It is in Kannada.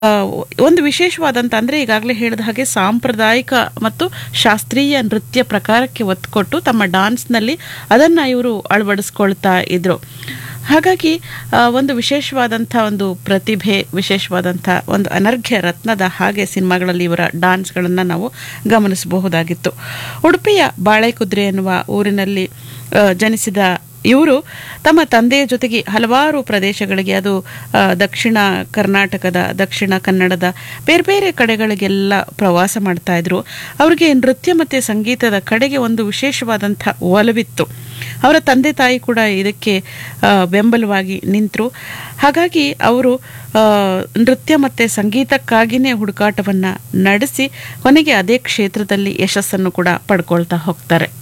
ಆ, ಒಂದು ವಿಶೇಷವಾದಂಥ ಅಂದರೆ ಈಗಾಗಲೇ ಹೇಳಿದ ಹಾಗೆ ಸಾಂಪ್ರದಾಯಿಕ ಮತ್ತು ಶಾಸ್ತ್ರೀಯ ನೃತ್ಯ ಪ್ರಕಾರಕ್ಕೆ ಒತ್ತು ಕೊಟ್ಟು ತಮ್ಮ ಡಾನ್ಸ್ನಲ್ಲಿ ಅದನ್ನು ಇವರು ಅಳವಡಿಸ್ಕೊಳ್ತಾ ಇದ್ರು ಹಾಗಾಗಿ ಆ, ಒಂದು ವಿಶೇಷವಾದಂಥ ಒಂದು ಪ್ರತಿಭೆ ವಿಶೇಷವಾದಂಥ ಒಂದು ಅನರ್ಘ್ಯ ರತ್ನದ ಹಾಗೆ ಸಿನಿಮಾಗಳಲ್ಲಿ ಇವರ ಡಾನ್ಸ್ಗಳನ್ನು ನಾವು ಗಮನಿಸಬಹುದಾಗಿತ್ತು ಉಡುಪಿಯ ಬಾಳೆಕುದ್ರೆ ಎನ್ನುವ ಊರಿನಲ್ಲಿ ಆ, ಜನಿಸಿದ ಇವರು ತಮ್ಮ ತಂದೆಯ ಜೊತೆಗೆ ಹಲವಾರು ಪ್ರದೇಶಗಳಿಗೆ ಅದು ಆ, ದಕ್ಷಿಣ ಕರ್ನಾಟಕದ ದಕ್ಷಿಣ ಕನ್ನಡದ ಬೇರೆ ಬೇರೆ ಕಡೆಗಳಿಗೆಲ್ಲ ಪ್ರವಾಸ ಮಾಡ್ತಾ ಇದ್ರು ಅವರಿಗೆ ನೃತ್ಯ ಮತ್ತು ಸಂಗೀತದ ಕಡೆಗೆ ಒಂದು ವಿಶೇಷವಾದಂಥ ಒಲವಿತ್ತು ಅವರ ತಂದೆ ತಾಯಿ ಕೂಡ ಇದಕ್ಕೆ ಆ, ಬೆಂಬಲವಾಗಿ ನಿಂತರು ಹಾಗಾಗಿ ಅವರು ಆ, ನೃತ್ಯ ಮತ್ತು ಸಂಗೀತಕ್ಕಾಗಿಯೇ ಹುಡುಕಾಟವನ್ನು ನಡೆಸಿ ಕೊನೆಗೆ ಅದೇ ಕ್ಷೇತ್ರದಲ್ಲಿ ಯಶಸ್ಸನ್ನು ಕೂಡ ಪಡ್ಕೊಳ್ತಾ ಹೋಗ್ತಾರೆ